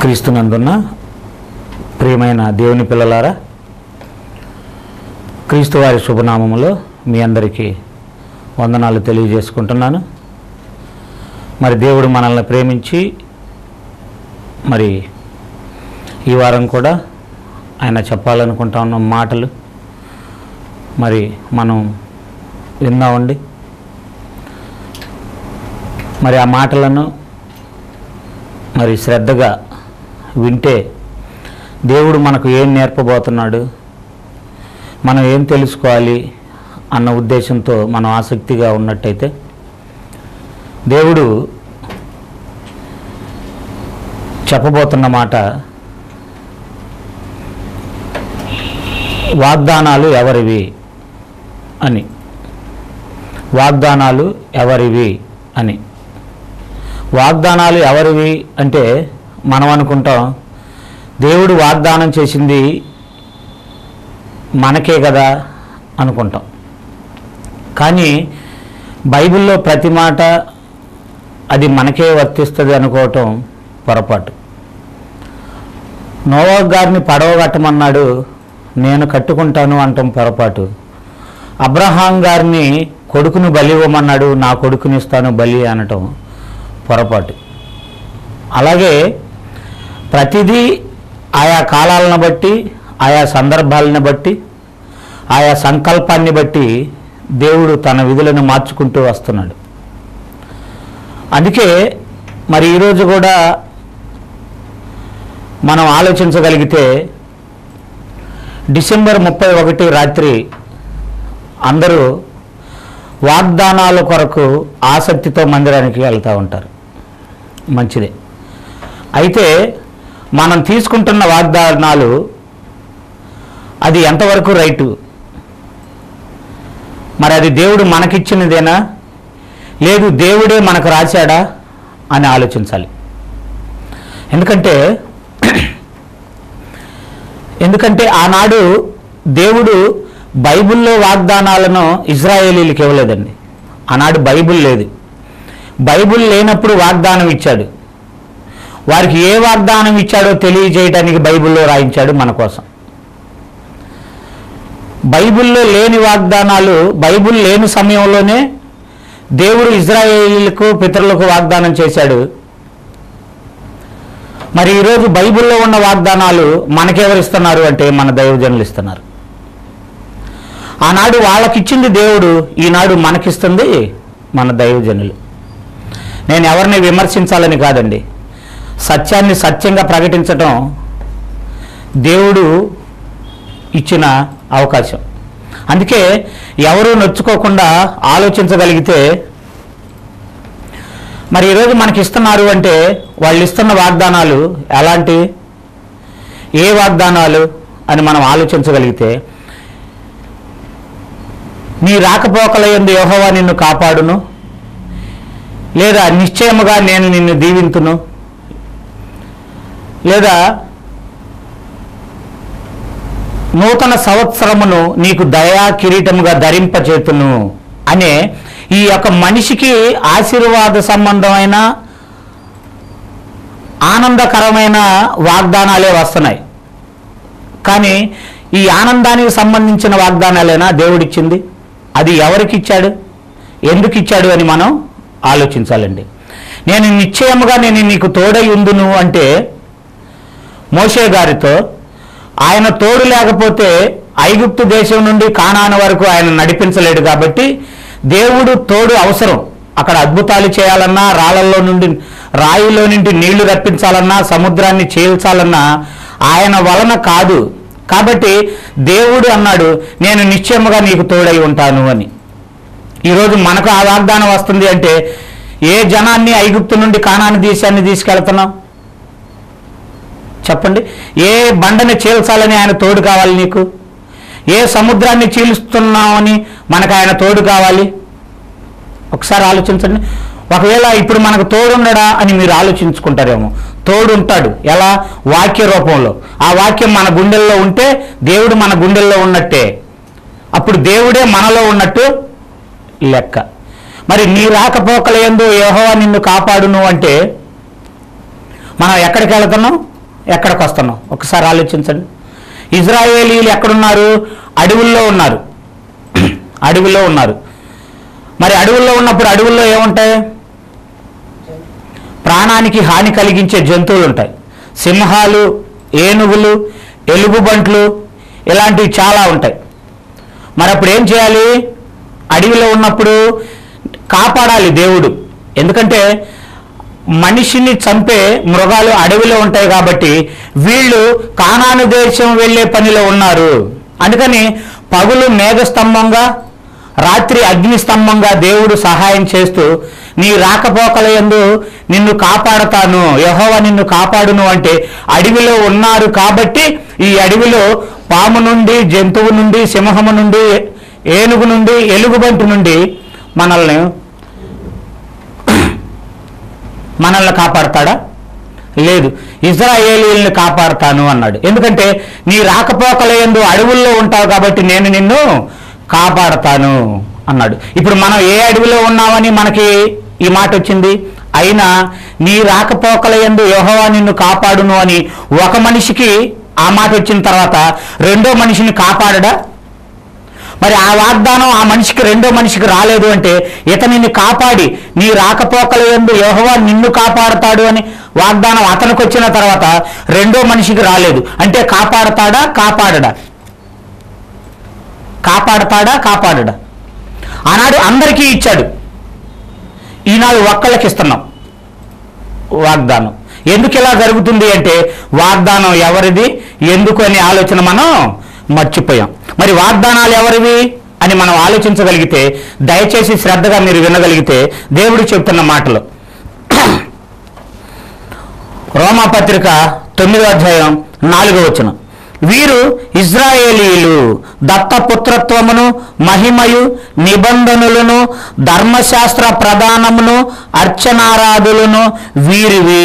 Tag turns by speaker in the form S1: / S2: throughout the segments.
S1: క్రీస్తునందున్న ప్రియమైన దేవుని పిల్లలారా క్రీస్తు వారి శుభనామములో మీ అందరికీ వందనాలు తెలియజేసుకుంటున్నాను మరి దేవుడు మనల్ని ప్రేమించి మరి ఈ వారం కూడా ఆయన చెప్పాలనుకుంటా ఉన్న మాటలు మరి మనం విందామండి మరి ఆ మాటలను మరి శ్రద్ధగా వింటే దేవుడు మనకు ఏం నేర్పబోతున్నాడు మనం ఏం తెలుసుకోవాలి అన్న ఉద్దేశంతో మనం ఆసక్తిగా ఉన్నట్టయితే దేవుడు చెప్పబోతున్న మాట వాగ్దానాలు ఎవరివి అని వాగ్దానాలు ఎవరివి అని వాగ్దానాలు ఎవరివి అంటే మనం అనుకుంటాం దేవుడు వాగ్దానం చేసింది మనకే కదా అనుకుంటాం కానీ బైబిల్లో ప్రతి మాట అది మనకే వర్తిస్తుంది అనుకోవటం పొరపాటు నోవా గారిని పడవ కట్టమన్నాడు నేను కట్టుకుంటాను అంటాం పొరపాటు అబ్రహాం గారిని కొడుకును బలి ఇవ్వమన్నాడు నా కొడుకుని ఇస్తాను బలి అనటం పొరపాటు అలాగే ప్రతిదీ ఆయా కాలాలను బట్టి ఆయా సందర్భాలను బట్టి ఆయా సంకల్పాన్ని బట్టి దేవుడు తన విధులను మార్చుకుంటూ వస్తున్నాడు అందుకే మరి ఈరోజు కూడా మనం ఆలోచించగలిగితే డిసెంబర్ ముప్పై ఒకటి రాత్రి అందరూ వాగ్దానాల కొరకు ఆసక్తితో మందిరానికి వెళ్తూ ఉంటారు మంచిదే అయితే మనం తీసుకుంటున్న వాగ్దానాలు అది ఎంతవరకు రైటు మరి అది దేవుడు మనకిచ్చినదేనా లేదు దేవుడే మనకు రాశాడా అని ఆలోచించాలి ఎందుకంటే ఎందుకంటే ఆనాడు దేవుడు బైబిల్లో వాగ్దానాలను ఇజ్రాయేలీలకు ఇవ్వలేదండి ఆనాడు బైబిల్ లేదు బైబిల్ లేనప్పుడు వాగ్దానం ఇచ్చాడు వారికి ఏ వాగ్దానం ఇచ్చాడో తెలియజేయడానికి బైబిల్లో రాయించాడు మన కోసం బైబిల్లో లేని వాగ్దానాలు బైబిల్ లేని సమయంలోనే దేవుడు ఇజ్రాయేలీలకు పితరులకు వాగ్దానం చేశాడు మరి ఈరోజు బైబిల్లో ఉన్న వాగ్దానాలు మనకెవరు ఇస్తున్నారు అంటే మన దైవజనులు ఇస్తున్నారు ఆనాడు వాళ్ళకిచ్చింది దేవుడు ఈనాడు మనకిస్తుంది మన దైవజనులు నేను ఎవరిని విమర్శించాలని కాదండి సత్యాన్ని సత్యంగా ప్రకటించటం దేవుడు ఇచ్చిన అవకాశం అందుకే ఎవరు నొచ్చుకోకుండా ఆలోచించగలిగితే మరి ఈరోజు మనకి ఇస్తున్నారు అంటే వాళ్ళు ఇస్తున్న వాగ్దానాలు ఎలాంటి ఏ వాగ్దానాలు అని మనం ఆలోచించగలిగితే నీ రాకపోకల ఎందు యెహోవా నిన్ను కాపాడును లేదా నిశ్చయముగా నేను నిన్ను దీవింతును లేదా నూతన సంవత్సరమును నీకు దయా కిరీటముగా ధరింపచేతును అనే ఈ యొక్క మనిషికి ఆశీర్వాద సంబంధమైన ఆనందకరమైన వాగ్దానాలే వస్తున్నాయి కానీ ఈ ఆనందానికి సంబంధించిన వాగ్దానాలేనా దేవుడిచ్చింది అది ఎవరికి ఇచ్చాడు ఎందుకు ఇచ్చాడు అని మనం ఆలోచించాలండి నేను నిశ్చయముగా నేను నీకు తోడై ఉందును అంటే మోషే గారితో ఆయన తోడు లేకపోతే ఐగుప్తు దేశం నుండి కానాను వరకు ఆయన నడిపించలేడు కాబట్టి దేవుడు తోడు అవసరం అక్కడ అద్భుతాలు చేయాలన్నా రాళ్ళల్లో నుండి రాయిలో నుండి నీళ్లు రప్పించాలన్నా సముద్రాన్ని చీల్చాలన్నా ఆయన వలన కాదు కాబట్టి దేవుడు అన్నాడు నేను నిశ్చయముగా నీకు తోడై ఉంటాను అని ఈరోజు మనకు ఆ వాగ్దానం వస్తుంది అంటే ఏ జనాన్ని ఐగుప్తు నుండి కానాని దేశాన్ని తీసుకెళ్తున్నాం చెప్పండి ఏ బండని చీల్చాలని ఆయన తోడు కావాలి నీకు ఏ సముద్రాన్ని చీలుస్తున్నామని మనకు ఆయన తోడు కావాలి ఒకసారి ఆలోచించండి ఒకవేళ ఇప్పుడు మనకు తోడుండడా అని మీరు ఆలోచించుకుంటారేమో తోడు ఉంటాడు ఎలా వాక్య రూపంలో ఆ వాక్యం మన గుండెల్లో ఉంటే దేవుడు మన గుండెల్లో ఉన్నట్టే అప్పుడు దేవుడే మనలో ఉన్నట్టు లెక్క మరి నీ రాకపోకల ఎందు యెహోవా నిన్ను కాపాడును అంటే మనం ఎక్కడికి వెళ్తున్నాం ఎక్కడికి వస్తున్నాం ఒకసారి ఆలోచించండి ఇజ్రాయేలీలు ఎక్కడున్నారు అడవుల్లో ఉన్నారు అడవుల్లో ఉన్నారు మరి అడవుల్లో ఉన్నప్పుడు అడవుల్లో ఏముంటాయి ప్రాణానికి హాని కలిగించే జంతువులు ఉంటాయి సింహాలు ఏనుగులు ఎలుగుబంట్లు ఇలాంటివి చాలా ఉంటాయి మరి అప్పుడు ఏం చేయాలి అడవిలో ఉన్నప్పుడు కాపాడాలి దేవుడు ఎందుకంటే మనిషిని చంపే మృగాలు అడవిలో ఉంటాయి కాబట్టి వీళ్ళు కానాను దేశం వెళ్ళే పనిలో ఉన్నారు అందుకని పగులు మేఘస్తంభంగా రాత్రి అగ్ని స్తంభంగా దేవుడు సహాయం చేస్తూ నీ రాకపోకల యందు నిన్ను కాపాడతాను యెహోవా నిన్ను కాపాడును అంటే అడవిలో ఉన్నారు కాబట్టి ఈ అడవిలో పాము నుండి జంతువు నుండి సింహము నుండి ఏనుగు నుండి ఎలుగుబంటి నుండి మనల్ని మనల్ని కాపాడతాడా లేదు ఇజ్రాయేలీల్ని కాపాడుతాను అన్నాడు ఎందుకంటే నీ రాకపోకల యందు అడవుల్లో ఉంటావు కాబట్టి నేను నిన్ను కాపాడతాను అన్నాడు ఇప్పుడు మనం ఏ అడవిలో ఉన్నామని మనకి ఈ మాట వచ్చింది అయినా నీ రాకపోకల యందు యెహోవా నిన్ను కాపాడును అని ఒక మనిషికి ఆ మాట వచ్చిన తర్వాత రెండో మనిషిని కాపాడడా మరి ఆ వాగ్దానం ఆ మనిషికి రెండో మనిషికి రాలేదు అంటే ఇతనిని కాపాడి నీ రాకపోకల ఎందు యెహోవా నిన్ను కాపాడతాడు అని వాగ్దానం అతనికి వచ్చిన తర్వాత రెండో మనిషికి రాలేదు అంటే కాపాడతాడా కాపాడడా కాపాడతాడా కాపాడడా ఆనాడు అందరికీ ఇచ్చాడు ఈనాడు ఒక్కళ్ళకి ఇస్తున్నాం వాగ్దానం ఎందుకు ఇలా జరుగుతుంది అంటే వాగ్దానం ఎవరిది ఎందుకు అనే ఆలోచన మనం మర్చిపోయాం మరి వాగ్దానాలు ఎవరివి అని మనం ఆలోచించగలిగితే దయచేసి శ్రద్ధగా మీరు వినగలిగితే దేవుడు చెప్తున్న మాటలు రోమాపత్రిక తొమ్మిదో అధ్యాయం నాలుగో వచనం వీరు ఇజ్రాయేలీలు దత్తపుత్రత్వమును మహిమయు నిబంధనలను ధర్మశాస్త్ర ప్రధానమును అర్చనారాధులను వీరివి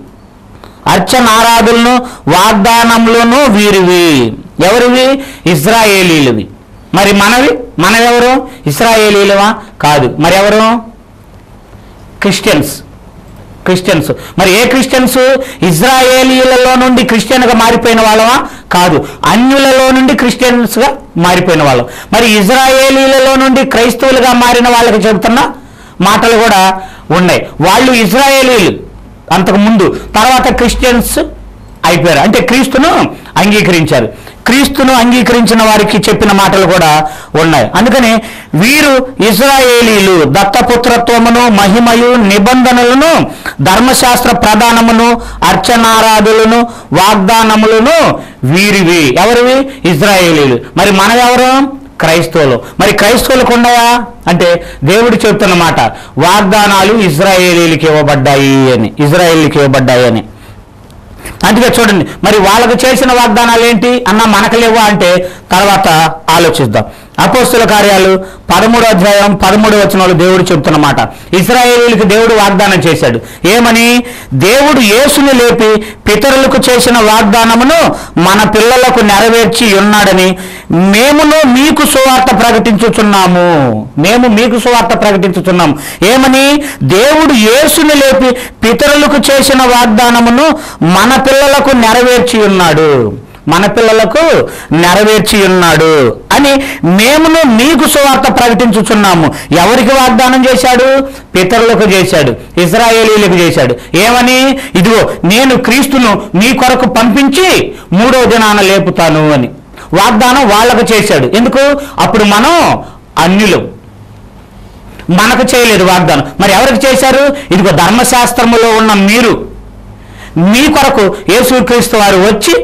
S1: అర్చనారాధులను వాగ్దానములను వీరివి ఎవరివి ఇజ్రాయేలీలువి మరి మనవి మనవెవరు ఇస్రాయేలీలవా కాదు మరి ఎవరు క్రిస్టియన్స్ క్రిస్టియన్స్ మరి ఏ క్రిస్టియన్స్ ఇజ్రాయేలీలలో నుండి క్రిస్టియన్గా మారిపోయిన వాళ్ళమా కాదు అన్యులలో నుండి క్రిస్టియన్స్గా మారిపోయిన వాళ్ళం మరి ఇజ్రాయేలీలలో నుండి క్రైస్తవులుగా మారిన వాళ్ళకి చెబుతున్న మాటలు కూడా ఉన్నాయి వాళ్ళు ఇజ్రాయేలీలు అంతకు ముందు తర్వాత క్రిస్టియన్స్ అయిపోయారు అంటే క్రీస్తును అంగీకరించారు క్రీస్తును అంగీకరించిన వారికి చెప్పిన మాటలు కూడా ఉన్నాయి అందుకని వీరు ఇజ్రాయేలీలు దత్తపుత్రత్వమును మహిమయు నిబంధనలను ధర్మశాస్త్ర ప్రధానమును అర్చనారాధులను వాగ్దానములను వీరివి ఎవరివి ఇజ్రాయేలీలు మరి మనవెవరు క్రైస్తవులు మరి క్రైస్తవులకు ఉన్నాయా అంటే దేవుడు చెప్తున్న మాట వాగ్దానాలు ఇజ్రాయేలీలకి ఇవ్వబడ్డాయి అని ఇజ్రాయేలీకి ఇవ్వబడ్డాయి అని అందుకే చూడండి మరి వాళ్ళకు చేసిన వాగ్దానాలు ఏంటి అన్న మనకు లేవా అంటే తర్వాత ఆలోచిద్దాం అపోస్తుల కార్యాలు పదమూడో అధ్యాయం పదమూడో వచనంలో దేవుడు చెప్తున్నమాట ఇస్రాయేలీలకు దేవుడు వాగ్దానం చేశాడు ఏమని దేవుడు యేసుని లేపి పితరులకు చేసిన వాగ్దానమును మన పిల్లలకు నెరవేర్చి ఉన్నాడని మేమును మీకు సువార్త ప్రకటించుచున్నాము మేము మీకు సువార్త ప్రకటించుచున్నాము ఏమని దేవుడు యేసుని లేపి పితరులకు చేసిన వాగ్దానమును మన పిల్లలకు నెరవేర్చి ఉన్నాడు మన పిల్లలకు నెరవేర్చి ఉన్నాడు అని మేమును మీకు సువార్త ప్రకటించుచున్నాము ఎవరికి వాగ్దానం చేశాడు పితరులకు చేశాడు ఇజ్రాయేలీలకు చేశాడు ఏమని ఇదిగో నేను క్రీస్తును మీ కొరకు పంపించి మూడో దినాన లేపుతాను అని వాగ్దానం వాళ్ళకు చేశాడు ఎందుకు అప్పుడు మనం అన్యులం మనకు చేయలేదు వాగ్దానం మరి ఎవరికి చేశారు ఇదిగో ధర్మశాస్త్రములో ఉన్న మీరు మీ కొరకు యేసుక్రీస్తు వారు వచ్చి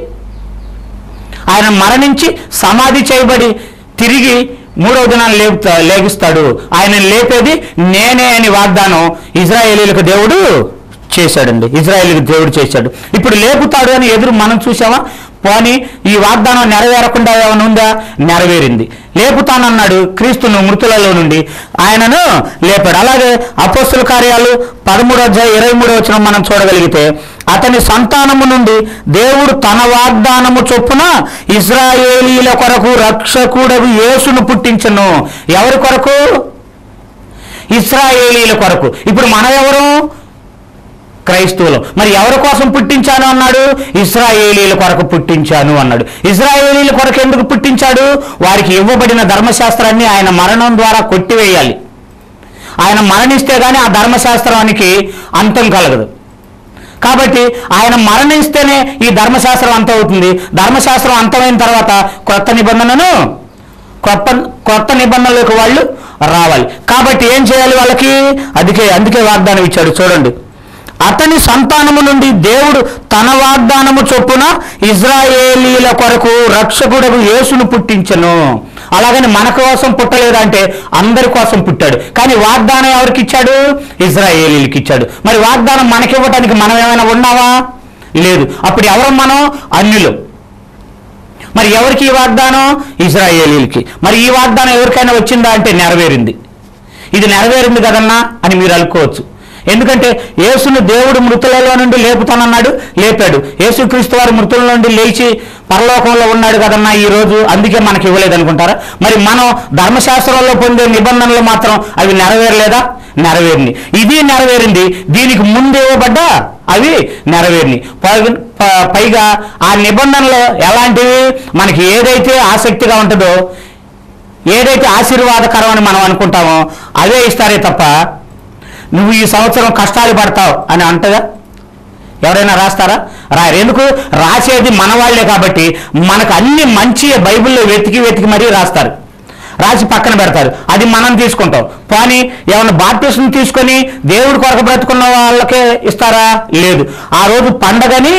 S1: ఆయన మరణించి సమాధి చేయబడి తిరిగి మూడవ దినాన్ని లేపుతా లేగిస్తాడు ఆయన లేపేది నేనే అని వాగ్దానం ఇజ్రాయేలీలకు దేవుడు చేశాడండి ఇజ్రాయేలీలకు దేవుడు చేశాడు ఇప్పుడు లేపుతాడు అని ఎదురు మనం చూసామా పోనీ ఈ వాగ్దానం నెరవేరకుండా ఏమైనా ఉందా నెరవేరింది లేపుతానన్నాడు క్రీస్తును మృతులలో నుండి ఆయనను లేపాడు అలాగే అపోస్తుల కార్యాలు పదమూడు అధ్యాయ ఇరవై మూడు వచ్చిన మనం చూడగలిగితే అతని సంతానము నుండి దేవుడు తన వాగ్దానము చొప్పున ఇజ్రాయేలీల కొరకు రక్షకుడగు యేసును పుట్టించను ఎవరి కొరకు ఇస్రాయేలీల కొరకు ఇప్పుడు మనం ఎవరు క్రైస్తవులు మరి ఎవరి కోసం పుట్టించాను అన్నాడు ఇస్రాయేలీల కొరకు పుట్టించాను అన్నాడు ఇస్రాయేలీల కొరకు ఎందుకు పుట్టించాడు వారికి ఇవ్వబడిన ధర్మశాస్త్రాన్ని ఆయన మరణం ద్వారా కొట్టివేయాలి ఆయన మరణిస్తే గానీ ఆ ధర్మశాస్త్రానికి అంతం కలగదు కాబట్టి ఆయన మరణిస్తేనే ఈ ధర్మశాస్త్రం అంతం అవుతుంది ధర్మశాస్త్రం అంతమైన తర్వాత కొత్త నిబంధనను కొత్త కొత్త నిబంధనలకు వాళ్ళు రావాలి కాబట్టి ఏం చేయాలి వాళ్ళకి అందుకే అందుకే వాగ్దానం ఇచ్చాడు చూడండి అతని సంతానము నుండి దేవుడు తన వాగ్దానము చొప్పున ఇజ్రాయేలీల కొరకు రక్షకుడకు యేసును పుట్టించను అలాగని మన కోసం పుట్టలేదంటే అందరి కోసం పుట్టాడు కానీ వాగ్దానం ఎవరికి ఇచ్చాడు ఇజ్రాయేలీలకి ఇచ్చాడు మరి వాగ్దానం మనకివ్వటానికి మనం ఏమైనా ఉన్నావా లేదు అప్పుడు ఎవరు మనం అన్యులు మరి ఎవరికి ఈ వాగ్దానం ఇజ్రాయేలీలకి మరి ఈ వాగ్దానం ఎవరికైనా వచ్చిందా అంటే నెరవేరింది ఇది నెరవేరింది కదన్నా అని మీరు అనుకోవచ్చు ఎందుకంటే యేసును దేవుడు మృతులలో నుండి లేపుతానన్నాడు లేపాడు యేసుక్రీస్తు వారు మృతుల నుండి లేచి పరలోకంలో ఉన్నాడు కదన్నా ఈ రోజు అందుకే మనకి ఇవ్వలేదు అనుకుంటారా మరి మనం ధర్మశాస్త్రంలో పొందే నిబంధనలు మాత్రం అవి నెరవేరలేదా నెరవేరింది ఇది నెరవేరింది దీనికి ముందు ఇవ్వబడ్డా అవి నెరవేరిని పై- ప- పైగా ఆ నిబంధనలు ఎలాంటివి మనకి ఏదైతే ఆసక్తిగా ఉంటుందో ఏదైతే ఆశీర్వాదకరం అని మనం అనుకుంటామో అవే ఇస్తారే తప్ప నువ్వు ఈ సంవత్సరం కష్టాలు పడతావు అని అంటగా ఎవరైనా రాస్తారా రాయరు ఎందుకు రాసేది మన వాళ్ళే కాబట్టి మనకు అన్ని మంచి బైబిల్లో వెతికి వెతికి మరీ రాస్తారు రాసి పక్కన పెడతారు అది మనం తీసుకుంటాం కానీ ఏమన్నా బాప్టిస్ట్ని తీసుకొని దేవుడి కొరకు బ్రతుకున్న వాళ్ళకే ఇస్తారా లేదు ఆ రోజు పండగని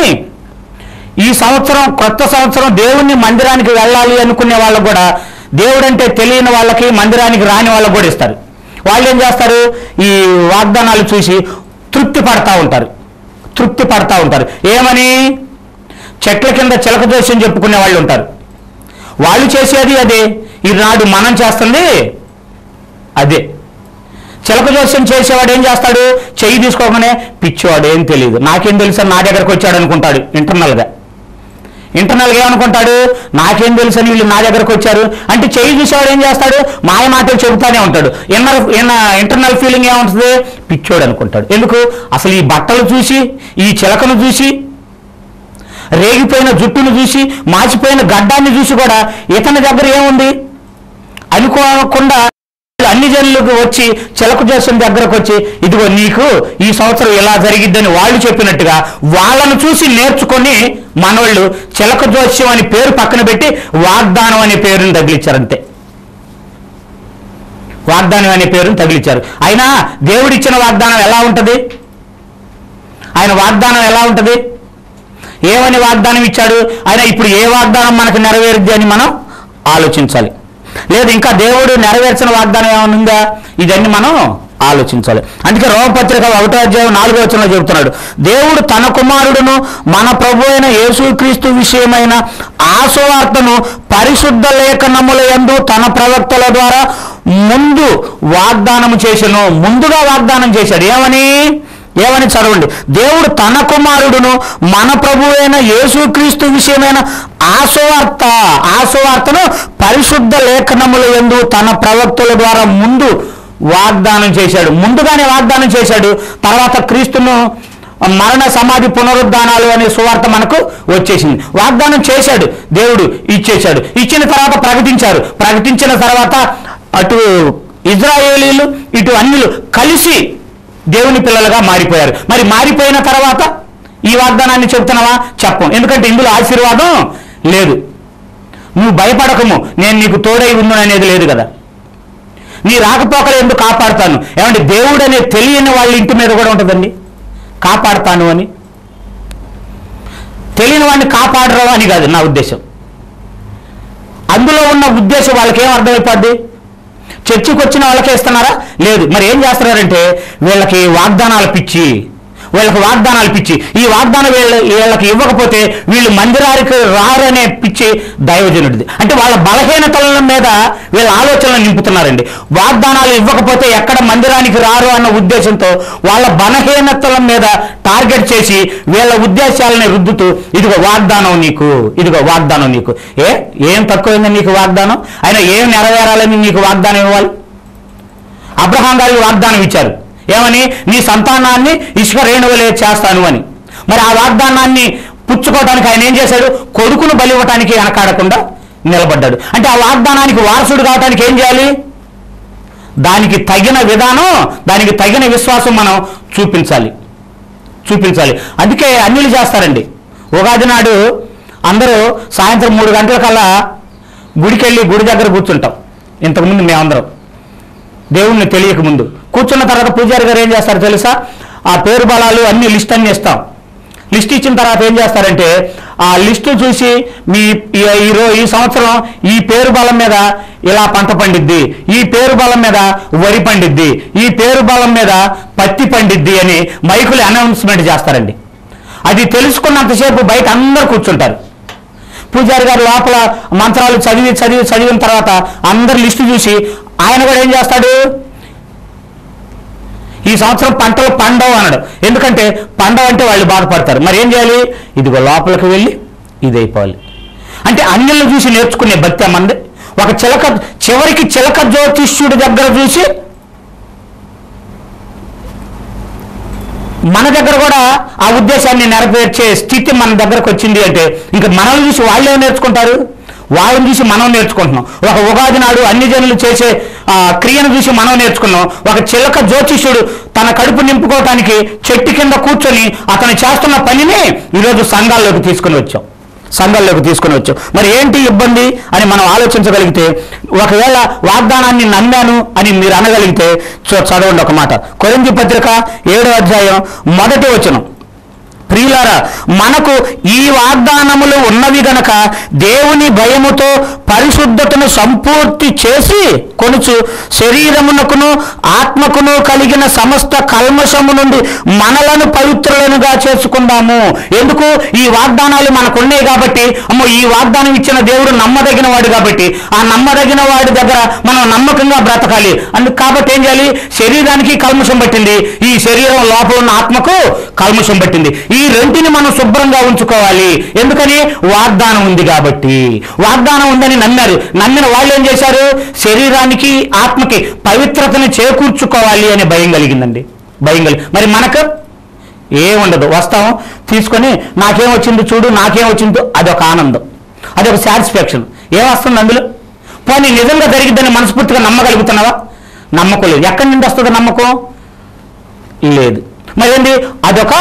S1: ఈ సంవత్సరం కొత్త సంవత్సరం దేవుణ్ణి మందిరానికి వెళ్ళాలి అనుకునే వాళ్ళకు కూడా దేవుడు అంటే తెలియని వాళ్ళకి మందిరానికి రాని వాళ్ళకు కూడా ఇస్తారు వాళ్ళు ఏం చేస్తారు ఈ వాగ్దానాలు చూసి తృప్తి పడతా ఉంటారు తృప్తి పడతా ఉంటారు ఏమని చెట్ల కింద చిలక దోషం చెప్పుకునే వాళ్ళు ఉంటారు వాళ్ళు చేసేది అదే ఈనాడు మనం చేస్తుంది అదే చిలక జోస్యం చేసేవాడు ఏం చేస్తాడు చెయ్యి తీసుకోగానే పిచ్చివాడు ఏం తెలియదు నాకేం తెలుసు అని నా దగ్గరకు వచ్చాడు అనుకుంటాడు ఇంటర్నల్గా ఇంటర్నల్గా ఏమనుకుంటాడు నాకేం తెలుసు అని వీళ్ళు నా దగ్గరకు వచ్చారు అంటే చెయ్యి చూసేవాడు ఏం చేస్తాడు మాయ మాటలు చెబుతానే ఉంటాడు ఇన్నర్ ఇంటర్నల్ ఫీలింగ్ ఏముంటుంది పిచ్చోడు అనుకుంటాడు ఎందుకు అసలు ఈ బట్టలు చూసి ఈ చిలకను చూసి రేగిపోయిన జుట్టును చూసి మాసిపోయిన గడ్డాన్ని చూసి కూడా ఇతని దగ్గర ఏముంది అనుకోకుండా అన్ని జనులకు వచ్చి చిలక జోస్యం దగ్గరకు వచ్చి ఇదిగో నీకు ఈ సంవత్సరం ఇలా జరిగిద్దని వాళ్ళు చెప్పినట్టుగా వాళ్ళను చూసి నేర్చుకొని మనోళ్ళు చిలక జోస్యం అని పేరు పక్కన పెట్టి వాగ్దానం అనే పేరుని తగిలిచ్చారంతే వాగ్దానం అనే పేరుని తగిలిచ్చారు అయినా దేవుడిచ్చిన వాగ్దానం ఎలా ఉంటది ఆయన వాగ్దానం ఎలా ఉంటది ఏమని వాగ్దానం ఇచ్చాడు ఆయన ఇప్పుడు ఏ వాగ్దానం మనకు నెరవేరుద్ది అని మనం ఆలోచించాలి లేదు ఇంకా దేవుడు నెరవేర్చిన వాగ్దానం ఏమైనా ఉందా ఇదన్నీ మనం ఆలోచించాలి అందుకే రోమపత్రిక ఒకటో అధ్యాయం నాలుగో వచనంలో చెబుతున్నాడు దేవుడు తన కుమారుడును మన ప్రభు అయిన యేసుక్రీస్తు విషయమైన ఆశవార్తను పరిశుద్ధ లేఖనముల యందు తన ప్రవక్తల ద్వారా ముందు వాగ్దానం చేసెను ముందుగా వాగ్దానం చేశాడు ఏమని ఏమని చదవండి దేవుడు తన కుమారుడును మన ప్రభు అయిన యేసుక్రీస్తు విషయమైన ఆశవార్త ఆశవార్తను పరిశుద్ధ లేఖనముల యందు తన ప్రవక్తల ద్వారా ముందు వాగ్దానం చేశాడు ముందుగానే వాగ్దానం చేశాడు తర్వాత క్రీస్తును మరణ సమాధి పునరుద్ధానాలు అనే సువార్త మనకు వచ్చేసింది వాగ్దానం చేశాడు దేవుడు ఇచ్చేశాడు ఇచ్చిన తర్వాత ప్రకటించారు ప్రకటించిన తర్వాత అటు ఇజ్రాయేలీలు ఇటు అన్యులు కలిసి దేవుని పిల్లలుగా మారిపోయారు మరి మారిపోయిన తర్వాత ఈ వాగ్దానాన్ని చెప్తున్నావా చెప్పం ఎందుకంటే ఇందులో ఆశీర్వాదం లేదు నువ్వు భయపడకము నేను నీకు తోడై ఉండు అనేది లేదు కదా నీ రాకపోకలు ఎందుకు కాపాడుతాను ఏమంటే దేవుడు అనే తెలియని వాళ్ళ ఇంటి మీద కూడా ఉంటుందండి కాపాడుతాను అని తెలియని వాడిని కాపాడరు అని కాదు నా ఉద్దేశం అందులో ఉన్న ఉద్దేశం వాళ్ళకి ఏం అర్థమైపోద్ది చర్చికి వచ్చిన వాళ్ళకే ఇస్తున్నారా లేదు మరి ఏం చేస్తున్నారంటే వీళ్ళకి వాగ్దానాలు పిచ్చి వీళ్ళకి వాగ్దానాలు పిచ్చి ఈ వాగ్దానం వీళ్ళ వీళ్ళకి ఇవ్వకపోతే వీళ్ళు మందిరానికి రారనే పిచ్చి దైవజనుడిది అంటే వాళ్ళ బలహీనతల మీద వీళ్ళ ఆలోచనలు నింపుతున్నారండి వాగ్దానాలు ఇవ్వకపోతే ఎక్కడ మందిరానికి రారు అన్న ఉద్దేశంతో వాళ్ళ బలహీనతల మీద టార్గెట్ చేసి వీళ్ళ ఉద్దేశాలని రుద్దుతూ ఇదిగో వాగ్దానం నీకు ఇదిగో వాగ్దానం నీకు ఏ ఏం తక్కువైంది నీకు వాగ్దానం అయినా ఏం నెరవేరాలని నీకు వాగ్దానం ఇవ్వాలి అబ్రహాం గారికి వాగ్దానం ఇచ్చారు ఏమని నీ సంతానాన్ని ఇసుక రేణువలే చేస్తాను అని మరి ఆ వాగ్దానాన్ని పుచ్చుకోవడానికి ఆయన ఏం చేశాడు కొడుకును బలి ఇవ్వటానికి వెనకాడకుండా నిలబడ్డాడు అంటే ఆ వాగ్దానానికి వారసుడు కావటానికి ఏం చేయాలి దానికి తగిన విధానం దానికి తగిన విశ్వాసం మనం చూపించాలి చూపించాలి అందుకే అన్యులు చేస్తారండి ఉగాది నాడు అందరూ సాయంత్రం మూడు గంటల కల్లా గుడికి వెళ్ళి గుడి దగ్గర కూర్చుంటాం ఇంతకుముందు మేమందరం దేవుణ్ణి తెలియక ముందు కూర్చున్న తర్వాత పూజారి గారు ఏం చేస్తారు తెలుసా ఆ పేరు బలాలు అన్ని లిస్ట్ అన్ని ఇస్తాం లిస్ట్ ఇచ్చిన తర్వాత ఏం చేస్తారంటే ఆ లిస్టు చూసి మీ ఈ ఈ రో- ఈ సంవత్సరం ఈ పేరు బలం మీద ఇలా పంట పండిద్ది ఈ పేరు బలం మీద వరి పండిద్ది ఈ పేరు బలం మీద పత్తి పండిద్ది అని మైకులు అనౌన్స్మెంట్ చేస్తారండి అది తెలుసుకున్నంతసేపు బయట అందరు కూర్చుంటారు పూజారి గారు లోపల మంత్రాలు చదివి చదివి చదివిన తర్వాత అందరు లిస్టు చూసి ఆయన కూడా ఏం చేస్తాడు ఈ సంవత్సరం పంటలు పండవు అన్నాడు ఎందుకంటే పండవ అంటే వాళ్ళు బాధపడతారు మరి ఏం చేయాలి ఇదిగో లోపలికి వెళ్ళి ఇది అయిపోవాలి అంటే అన్యులను చూసి నేర్చుకునే భక్తి మంది ఒక చిలక చివరికి చిలక జ్యోతిష్యుడి దగ్గర చూసి మన దగ్గర కూడా ఆ ఉద్దేశాన్ని నెరవేర్చే స్థితి మన దగ్గరకు వచ్చింది అంటే ఇంకా మనల్ని చూసి వాళ్ళు ఏం నేర్చుకుంటారు వాళ్ళని చూసి మనం నేర్చుకుంటున్నాం ఒక ఉగాది నాడు అన్ని జనులు చేసే ఆ, క్రియను చూసి మనం నేర్చుకున్నాం ఒక చిలక జ్యోతిష్యుడు తన కడుపు నింపుకోవటానికి చెట్టు కింద కూర్చొని అతను చేస్తున్న పనిని ఈరోజు సంఘాల్లోకి తీసుకుని వచ్చాం సంఘాల్లోకి తీసుకుని వచ్చాం మరి ఏంటి ఇబ్బంది అని మనం ఆలోచించగలిగితే ఒకవేళ వాగ్దానాన్ని నమ్మాను అని మీరు అనగలిగితే చూ- చదవండి ఒక మాట కొరింది పత్రిక ఏడో అధ్యాయం మొదటి వచనం ప్రియులారా మనకు ఈ వాగ్దానములు ఉన్నవి గనక దేవుని భయముతో పరిశుద్ధతను సంపూర్తి చేసి కొనుచు శరీరమునకును ఆత్మకును కలిగిన సమస్త కల్మషము నుండి మనలను పవిత్రులనుగా చేసుకుందాము ఎందుకు ఈ వాగ్దానాలు మనకు ఉన్నాయి కాబట్టి అమ్మో ఈ వాగ్దానం ఇచ్చిన దేవుడు నమ్మదగిన వాడు కాబట్టి ఆ నమ్మదగిన వాడి దగ్గర మనం నమ్మకంగా బ్రతకాలి అందుకు కాబట్టి ఏం చేయాలి శరీరానికి కల్మషం పట్టింది ఈ శరీరం లోపల ఉన్న ఆత్మకు కల్మషం పట్టింది ఈ రెంటిని మనం శుభ్రంగా ఉంచుకోవాలి ఎందుకని వాగ్దానం ఉంది కాబట్టి వాగ్దానం ఉందని నమ్మారు నమ్మిన వాళ్ళు ఏం చేశారు శరీరానికి ఆత్మకి పవిత్రతను చేకూర్చుకోవాలి అనే భయం కలిగిందండి భయం కలిగి మరి మనకు ఏముండదు వస్తాం తీసుకొని నాకేం వచ్చింది చూడు నాకేం వచ్చిందో అదొక ఆనందం అదొక సాటిస్ఫాక్షన్ ఏమొస్తుంది అందులో పోనీ నిజంగా జరిగిద్దని మనస్ఫూర్తిగా నమ్మగలుగుతున్నావా నమ్మకం లేదు ఎక్కడి నుండి వస్తుంది నమ్మకం లేదు మరి ఏంటి అదొక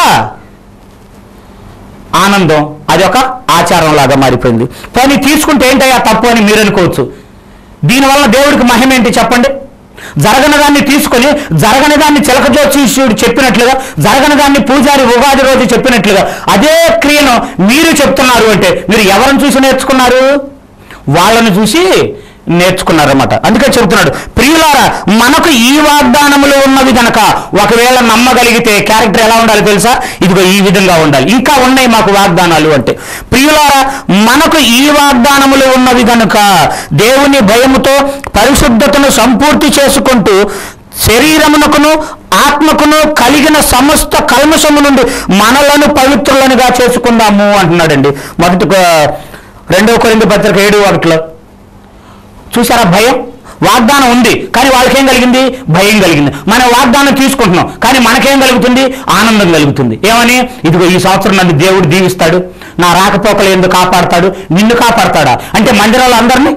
S1: ఆనందం అది ఒక ఆచారం లాగా మారిపోయింది కానీ తీసుకుంటే ఏంటయ్యా తప్పు అని మీరు అనుకోవచ్చు దీనివల్ల దేవుడికి మహిమ ఏంటి చెప్పండి జరగని దాన్ని తీసుకొని జరగని దాన్ని చిలక జ్యోతిష్యుడు చెప్పినట్లుగా జరగని దాన్ని పూజారి ఉగాది రోజు చెప్పినట్లుగా అదే క్రియను మీరు చెప్తున్నారు అంటే మీరు ఎవరిని చూసి నేర్చుకున్నారు వాళ్ళని చూసి నేర్చుకున్నారన్నమాట అందుకే చెబుతున్నాడు ప్రియులారా మనకు ఈ వాగ్దానములు ఉన్నవి గనక ఒకవేళ నమ్మగలిగితే క్యారెక్టర్ ఎలా ఉండాలి తెలుసా ఇదిగో ఈ విధంగా ఉండాలి ఇంకా ఉన్నాయి మాకు వాగ్దానాలు అంటే ప్రియులారా మనకు ఈ వాగ్దానములు ఉన్నవి గనుక దేవుని భయముతో పరిశుద్ధతను సంపూర్తి చేసుకుంటూ శరీరమునకును ఆత్మకును కలిగిన సమస్త కల్మషము నుండి మనలను పవిత్రులనుగా చేసుకుందాము అంటున్నాడండి మొదటి కొ- రెండవ కొరింది పత్రిక ఏడు ఒకటిలో చూసారా భయం వాగ్దానం ఉంది కానీ వాళ్ళకేం కలిగింది భయం కలిగింది మనం వాగ్దానం తీసుకుంటున్నాం కానీ మనకేం కలుగుతుంది ఆనందం కలుగుతుంది ఏమని ఇదిగో ఈ సంవత్సరం నన్ను దేవుడు దీవిస్తాడు నా రాకపోకలు ఎందుకు కాపాడతాడు నిన్ను కాపాడతాడా అంటే మందిరాలు అందరినీ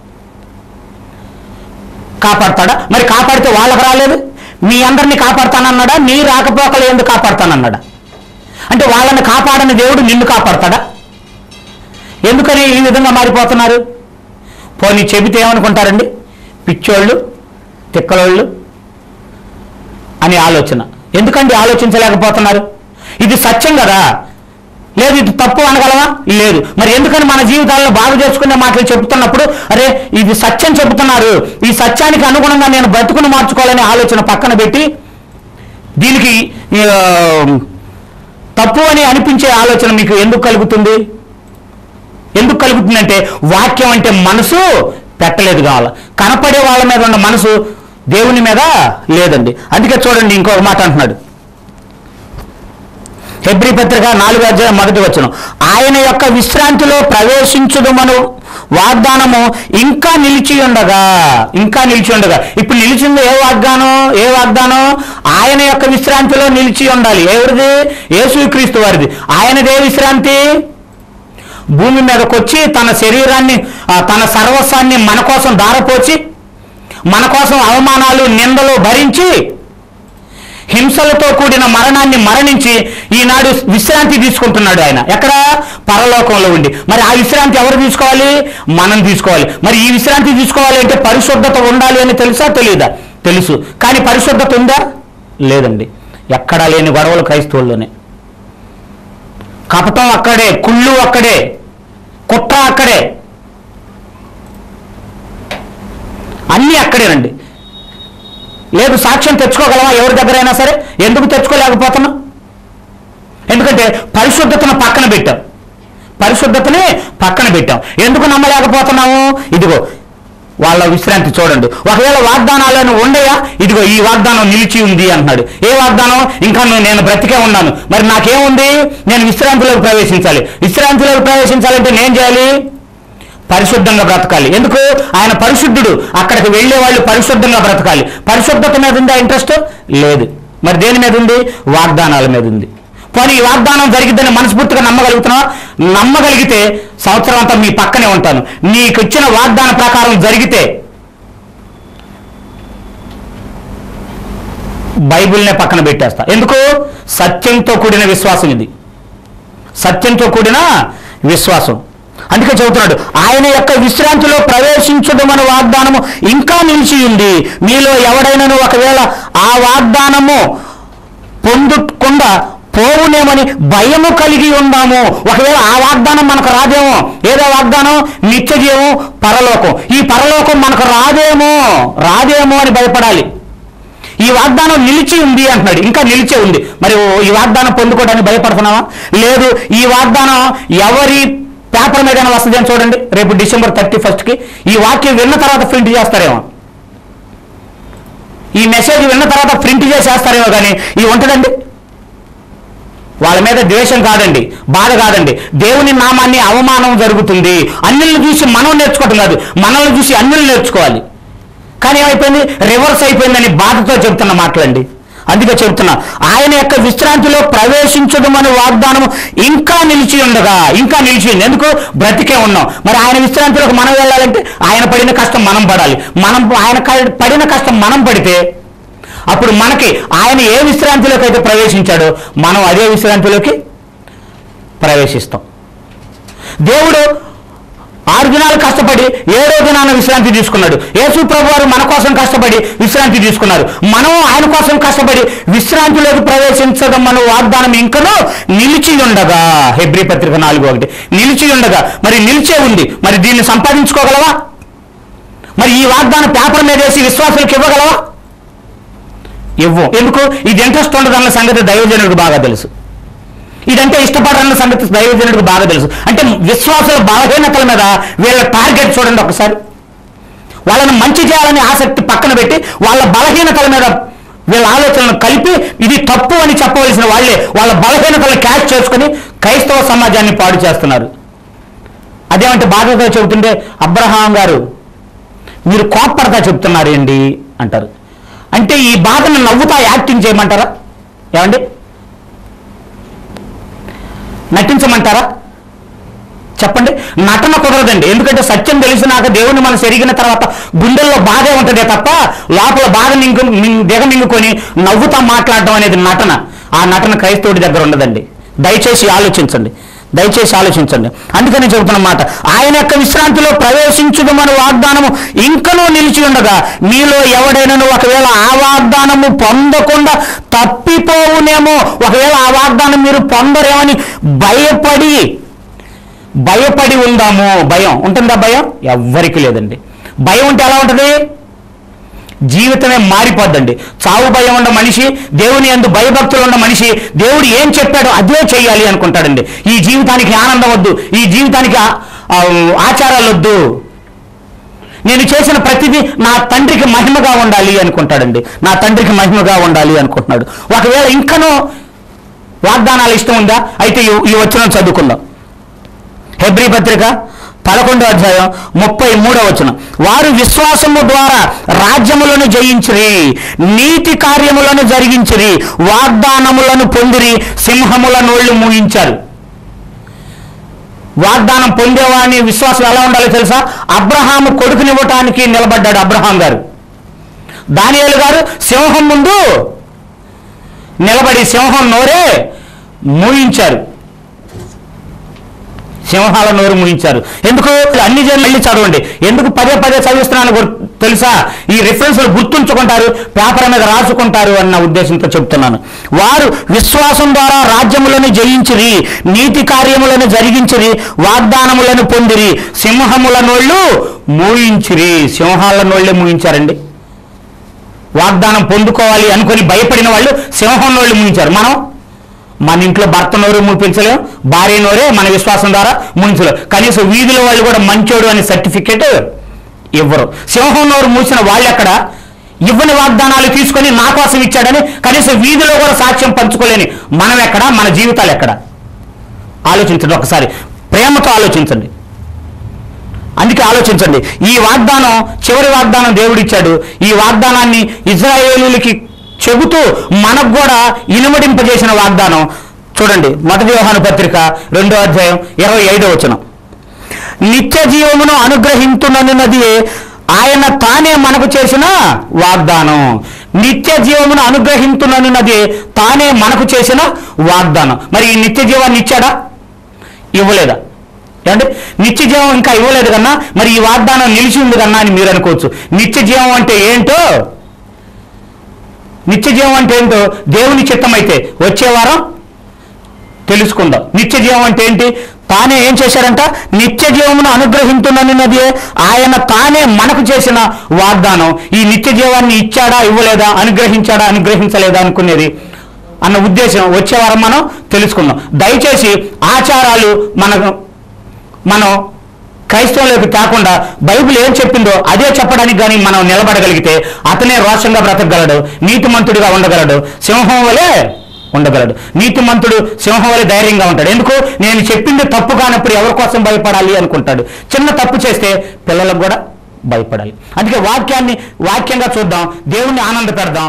S1: కాపాడతాడా మరి కాపాడితే వాళ్ళకు రాలేదు మీ అందరినీ కాపాడతానన్నాడా నీ రాకపోకలు ఎందుకు కాపాడతానన్నాడా అంటే వాళ్ళని కాపాడని దేవుడు నిన్ను కాపాడతాడా ఎందుకని ఈ విధంగా మారిపోతున్నారు పోనీ చెబితే ఏమనుకుంటారండి పిచ్చోళ్ళు తిక్కలోళ్ళు అని ఆలోచన ఎందుకండి ఆలోచించలేకపోతున్నారు ఇది సత్యం కదా లేదు ఇది తప్పు అనగలమా లేదు మరి ఎందుకని మన జీవితాల్లో బాగు చేసుకునే మాటలు చెప్తున్నప్పుడు అరే ఇది సత్యం చెబుతున్నారు ఈ సత్యానికి అనుగుణంగా నేను బ్రతుకును మార్చుకోవాలనే ఆలోచన పక్కన పెట్టి దీనికి ఆ, తప్పు అని అనిపించే ఆలోచన మీకు ఎందుకు కలుగుతుంది ఎందుకు కలుగుతుందంటే వాక్యం అంటే మనసు పెట్టలేదు కావాలి కనపడే వాళ్ళ మీద ఉన్న మనసు దేవుని మీద లేదండి అందుకే చూడండి ఇంకొక మాట అంటున్నాడు హెబ్రి పత్రిక నాలుగు అధ్యాయం మొదటి వచ్చును ఆయన యొక్క విశ్రాంతిలో ప్రవేశించుదమను వాగ్దానము ఇంకా నిలిచి ఉండగా ఇంకా నిలిచి ఉండగా ఇప్పుడు నిలిచింది ఏ వాగ్దానం ఏ వాగ్దానం ఆయన యొక్క విశ్రాంతిలో నిలిచి ఉండాలి ఎవరిది యేసుక్రీస్తు వారిది ఆయనదే విశ్రాంతి భూమి మీదకి వచ్చి తన శరీరాన్ని ఆ, తన సర్వస్వాన్ని మన కోసం దారపోచి మన కోసం అవమానాలు నిందలు భరించి హింసలతో కూడిన మరణాన్ని మరణించి ఈనాడు విశ్రాంతి తీసుకుంటున్నాడు ఆయన ఎక్కడ పరలోకంలో ఉండి మరి ఆ విశ్రాంతి ఎవరు తీసుకోవాలి మనం తీసుకోవాలి మరి ఈ విశ్రాంతి తీసుకోవాలి అంటే పరిశుద్ధత ఉండాలి అని తెలుసా తెలియదా తెలుసు కానీ పరిశుద్ధత ఉందా లేదండి ఎక్కడా లేని గొడవలు క్రైస్తవుల్లోనే కపటం అక్కడే కుళ్ళు అక్కడే కుట్ర అక్కడే అన్నీ అక్కడేనండి లేదు సాక్ష్యం తెచ్చుకోగలమా ఎవరి దగ్గరైనా సరే ఎందుకు తెచ్చుకోలేకపోతున్నాం ఎందుకంటే పరిశుద్ధతను పక్కన పెట్టాం పరిశుద్ధతని పక్కన పెట్టాం ఎందుకు నమ్మలేకపోతున్నాము ఇదిగో వాళ్ళ విశ్రాంతి చూడండి ఒకవేళ వాగ్దానాలను ఉండయా ఇదిగో ఈ వాగ్దానం నిలిచి ఉంది అంటున్నాడు ఏ వాగ్దానం ఇంకా నువ్వు నేను బ్రతికే ఉన్నాను మరి నాకేముంది నేను విశ్రాంతిలోకి ప్రవేశించాలి విశ్రాంతిలోకి ప్రవేశించాలంటే నేను చేయాలి పరిశుద్ధంగా బ్రతకాలి ఎందుకు ఆయన పరిశుద్ధుడు అక్కడికి వెళ్ళే వాళ్ళు పరిశుద్ధంగా బ్రతకాలి పరిశుద్ధత మీద ఉందా ఇంట్రెస్ట్ లేదు మరి దేని మీద ఉంది వాగ్దానాల మీద ఉంది పోనీ ఈ వాగ్దానం జరిగిద్దని మనస్ఫూర్తిగా నమ్మగలుగుతున్నావా నమ్మగలిగితే సంవత్సరం అంతా మీ పక్కనే ఉంటాను నీకు ఇచ్చిన వాగ్దాన ప్రకారం జరిగితే బైబిల్నే పక్కన పెట్టేస్తా ఎందుకు సత్యంతో కూడిన విశ్వాసం ఇది సత్యంతో కూడిన విశ్వాసం అందుకే చెబుతున్నాడు ఆయన యొక్క విశ్రాంతిలో ప్రవేశించడమని వాగ్దానము ఇంకా నిలిచి ఉంది మీలో ఎవడైనాను ఒకవేళ ఆ వాగ్దానము పొందకుండా పోవునేమని భయము కలిగి ఉందాము ఒకవేళ ఆ వాగ్దానం మనకు రాదేమో ఏదో వాగ్దానం నిత్య జీవం పరలోకం ఈ పరలోకం మనకు రాదేమో రాదేమో అని భయపడాలి ఈ వాగ్దానం నిలిచి ఉంది అంటున్నాడు ఇంకా నిలిచే ఉంది మరి ఓ ఈ వాగ్దానం పొందుకోవడానికి భయపడుతున్నావా లేదు ఈ వాగ్దానం ఎవరి పేపర్ మీద వస్తుంది అని చూడండి రేపు డిసెంబర్ థర్టీ ఫస్ట్కి ఈ వాక్యం విన్న తర్వాత ప్రింట్ చేస్తారేమో ఈ మెసేజ్ విన్న తర్వాత ప్రింట్ చేసేస్తారేమో కానీ ఈ ఉంటుందండి వాళ్ళ మీద ద్వేషం కాదండి బాధ కాదండి దేవుని నామాన్ని అవమానం జరుగుతుంది అన్యుల్ని చూసి మనం నేర్చుకోవటం కాదు మనల్ని చూసి అన్యులు నేర్చుకోవాలి కానీ ఏమైపోయింది రివర్స్ అయిపోయిందని బాధతో చెబుతున్న మాటలండి అందుకే చెబుతున్నా ఆయన యొక్క విశ్రాంతిలో ప్రవేశించడం అనే వాగ్దానం ఇంకా నిలిచి ఉండగా ఇంకా నిలిచి ఉంది ఎందుకు బ్రతికే ఉన్నాం మరి ఆయన విశ్రాంతిలోకి మనం వెళ్ళాలంటే ఆయన పడిన కష్టం మనం పడాలి మనం ఆయన క- పడిన కష్టం మనం పడితే అప్పుడు మనకి ఆయన ఏ విశ్రాంతిలోకి అయితే ప్రవేశించాడో మనం అదే విశ్రాంతిలోకి ప్రవేశిస్తాం దేవుడు ఆరు దినాలు కష్టపడి ఏడో దినాన విశ్రాంతి తీసుకున్నాడు యేసు ప్రభు వారు మన కోసం కష్టపడి విశ్రాంతి తీసుకున్నారు మనం ఆయన కోసం కష్టపడి విశ్రాంతిలోకి ప్రవేశించడం మన వాగ్దానం ఇంకనూ నిలిచి ఉండగా హెబ్రి పత్రిక నాలుగు ఒకటి నిలిచి ఉండగా మరి నిలిచే ఉంది మరి దీన్ని సంపాదించుకోగలవా మరి ఈ వాగ్దానం పేపర్ మీద వేసి విశ్వాసులకు ఇవ్వగలవా ఇవ్వం ఎందుకు ఇది ఇంట్రెస్ట్ ఉండదన్న సంగతి దైవజనుడికి బాగా తెలుసు ఇదంటే ఇష్టపడన్న సంగతి దైవజనుడికి బాగా తెలుసు అంటే విశ్వాసుల బలహీనతల మీద వీళ్ళ టార్గెట్ చూడండి ఒకసారి వాళ్ళని మంచి చేయాలని ఆసక్తి పక్కన పెట్టి వాళ్ళ బలహీనతల మీద వీళ్ళ ఆలోచనలను కలిపి ఇది తప్పు అని చెప్పవలసిన వాళ్ళే వాళ్ళ బలహీనతలను క్యాచ్ చేసుకుని క్రైస్తవ సమాజాన్ని పాడు చేస్తున్నారు అదేమంటే బాధతో చెబుతుంటే అబ్రహాం గారు మీరు కోప్పడతా చెప్తున్నారు ఏంటి అంటారు అంటే ఈ బాధను నవ్వుతా యాక్టింగ్ చేయమంటారా ఏమండి నటించమంటారా చెప్పండి నటన కుదరదండి ఎందుకంటే సత్యం తెలిసినాక దేవుని మనం ఎరిగిన తర్వాత గుండెల్లో బాధే ఉంటుందే తప్ప లోపల బాధ మింగు మింగ్- దిగమింగుకొని నవ్వుతా మాట్లాడడం అనేది నటన ఆ నటన క్రైస్తవుడి దగ్గర ఉండదండి దయచేసి ఆలోచించండి దయచేసి ఆలోచించండి అందుకని చెబుతున్న మాట ఆయన యొక్క విశ్రాంతిలో ప్రవేశించడం అనే వాగ్దానము ఇంకనూ నిలిచి ఉండగా మీలో ఎవడైనాను ఒకవేళ ఆ వాగ్దానము పొందకుండా తప్పిపోవునేమో ఒకవేళ ఆ వాగ్దానం మీరు పొందరేమని భయపడి భయపడి ఉందాము భయం ఉంటుందా భయం ఎవ్వరికి లేదండి భయం ఉంటే ఎలా ఉంటుంది జీవితమే మారిపోద్దండి చావు భయం ఉన్న మనిషి దేవుని ఎందు భయభక్తులు ఉన్న మనిషి దేవుడు ఏం చెప్పాడో అదే చేయాలి అనుకుంటాడండి ఈ జీవితానికి ఆనందం వద్దు ఈ జీవితానికి ఆ- ఆ ఆచారాలు వద్దు నేను చేసిన ప్రతిదీ నా తండ్రికి మహిమగా ఉండాలి అనుకుంటాడండి నా తండ్రికి మహిమగా ఉండాలి అనుకుంటున్నాడు ఒకవేళ ఇంకనూ వాగ్దానాలు ఇష్టం ఉందా అయితే ఈ- ఈ వచ్చిన చదువుకుందాం హెబ్రి పత్రిక పదకొండో అధ్యాయం ముప్పై మూడో వచనం వారు విశ్వాసము ద్వారా రాజ్యములను జయించిరి నీతి కార్యములను జరిగించిరి వాగ్దానములను పొందిరి సింహముల నోళ్లు మూయించారు వాగ్దానం పొందేవాడిని విశ్వాసం ఎలా ఉండాలో తెలుసా అబ్రహాము కొడుకునివ్వటానికి నిలబడ్డాడు అబ్రహాం గారు దానియేలు గారు సింహం ముందు నిలబడి సింహం నోరే మూయించారు సింహాల నోరు ముగించారు ఎందుకు అన్ని జన్లు వెళ్ళి చదవండి ఎందుకు పదే పదే చదివిస్తున్నాను గుర్- తెలుసా ఈ రిఫరెన్స్లు గుర్తుంచుకుంటారు పేపర్ మీద రాసుకుంటారు అన్న ఉద్దేశంతో చెప్తున్నాను వారు విశ్వాసం ద్వారా రాజ్యములను జయించిరి నీతి కార్యములను జరిగించిరి వాగ్దానములను పొందిరి సింహముల నోళ్ళు మూయించిరి సింహాల నోళ్ళే మూయించారండి వాగ్దానం పొందుకోవాలి అనుకొని భయపడిన వాళ్ళు సింహం నోళ్ళు ముగించారు మనం మన ఇంట్లో భర్త నోరు ముగించలేం భార్య నోరే మన విశ్వాసం ద్వారా ముగించలేం కనీసం వీధిలో వాళ్ళు కూడా మంచోడు అనే సర్టిఫికేట్ ఇవ్వరు సింహం నోరు మూసిన వాళ్ళు ఎక్కడ ఇవ్వని వాగ్దానాలు తీసుకొని నా కోసం ఇచ్చాడని కనీసం వీధిలో కూడా సాక్ష్యం పంచుకోలేని మనం ఎక్కడ మన జీవితాలు ఎక్కడ ఆలోచించండి ఒకసారి ప్రేమతో ఆలోచించండి అందుకే ఆలోచించండి ఈ వాగ్దానం చివరి వాగ్దానం దేవుడిచ్చాడు ఈ వాగ్దానాన్ని ఇజ్రాయేలీలకి చెబుతూ మనకు కూడా ఇనుమడింపజేసిన వాగ్దానం చూడండి మొదటి వ్యవహాన పత్రిక రెండో అధ్యాయం ఇరవై ఐదో వచనం నిత్య జీవమును అనుగ్రహించునన్నది ఆయన తానే మనకు చేసిన వాగ్దానం నిత్య జీవమును అనుగ్రహించునన్నది తానే మనకు చేసిన వాగ్దానం మరి ఈ నిత్య జీవాన్ని ఇచ్చాడా ఇవ్వలేదా ఏమంటే నిత్య జీవం ఇంకా ఇవ్వలేదు కన్నా మరి ఈ వాగ్దానం నిలిచి ఉంది కన్నా అని మీరు అనుకోవచ్చు నిత్య జీవం అంటే ఏంటో నిత్య జీవం అంటే ఏంటో దేవుని చిత్తమైతే వచ్చే వారం తెలుసుకుందాం నిత్య జీవం అంటే ఏంటి తానే ఏం చేశారంట నిత్య జీవమును అనుగ్రహించునన్నది ఆయన తానే మనకు చేసిన వాగ్దానం ఈ నిత్య జీవాన్ని ఇచ్చాడా ఇవ్వలేదా అనుగ్రహించాడా అనుగ్రహించలేదా అనుకునేది అన్న ఉద్దేశం వచ్చే వారం మనం తెలుసుకుందాం దయచేసి ఆచారాలు మనకు మనం క్రైస్తవంలోకి కాకుండా బైబిల్ ఏం చెప్పిందో అదే చెప్పడానికి కానీ మనం నిలబడగలిగితే అతనే రోషంగా బ్రతకగలడు నీతిమంతుడిగా ఉండగలడు సింహం వలె ఉండగలడు నీతిమంతుడు సింహం వలె ధైర్యంగా ఉంటాడు ఎందుకు నేను చెప్పింది తప్పు కానప్పుడు ఎవరి కోసం భయపడాలి అనుకుంటాడు చిన్న తప్పు చేస్తే పిల్లలకు కూడా భయపడాలి అందుకే వాక్యాన్ని వాక్యంగా చూద్దాం దేవుణ్ణి ఆనంద పెడదాం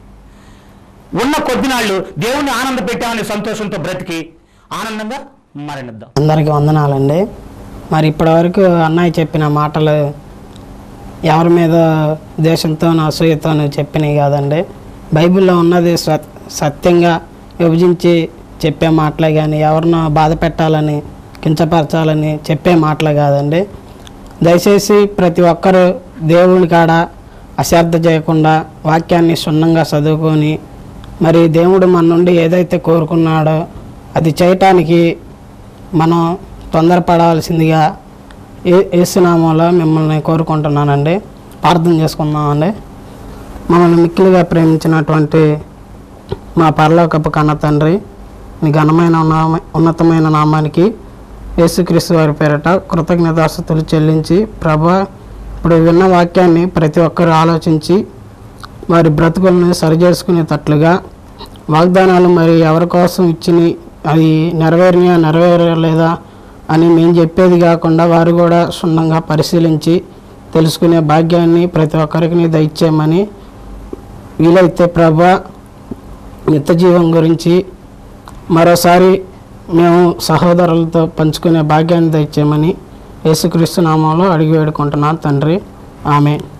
S1: ఉన్న కొద్ది నాళ్ళు దేవుణ్ణి ఆనంద పెట్టామనే సంతోషంతో బ్రతికి ఆనందంగా మరణిద్దాం
S2: అందరికీ వందనాలండి మరి ఇప్పటివరకు అన్నయ్య చెప్పిన మాటలు ఎవరి మీద దేశంతోనూ అసూయతోనూ చెప్పినవి కాదండి బైబిల్లో ఉన్నది సత్ సత్యంగా విభజించి చెప్పే మాటలే కానీ ఎవరినో బాధ పెట్టాలని కించపరచాలని చెప్పే మాటలే కాదండి దయచేసి ప్రతి ఒక్కరూ దేవుని కాడ అశ్రద్ధ చేయకుండా వాక్యాన్ని క్షుణ్ణంగా చదువుకొని మరి దేవుడు మన నుండి ఏదైతే కోరుకున్నాడో అది చేయటానికి మనం తొందరపడాల్సిందిగా ఏ ఏసునామంలో మిమ్మల్ని కోరుకుంటున్నానండి ప్రార్థన చేసుకుందామండి మమ్మల్ని మిక్కిలిగా ప్రేమించినటువంటి మా పరలోకపు కన్న తండ్రి మీ ఘనమైన నామ ఉన్నతమైన నామానికి యేసుక్రీస్తు వారి పేరట కృతజ్ఞతాస్తుతులు చెల్లించి ప్రభా ఇప్పుడు విన్న వాక్యాన్ని ప్రతి ఒక్కరు ఆలోచించి వారి బ్రతుకులను సరిచేసుకునేటట్లుగా వాగ్దానాలు మరి ఎవరి కోసం ఇచ్చిని అవి నెరవేరినా నెరవేరలేదా అని మేము చెప్పేది కాకుండా వారు కూడా క్షుణ్ణంగా పరిశీలించి తెలుసుకునే భాగ్యాన్ని ప్రతి ఒక్కరికి దయచేయమని వీలైతే ప్రభా నిత్య జీవం గురించి మరోసారి మేము సహోదరులతో పంచుకునే భాగ్యాన్ని దయచేయమని యేసుక్రీస్తు నామంలో అడిగి వేడుకుంటున్నాను తండ్రి ఆమె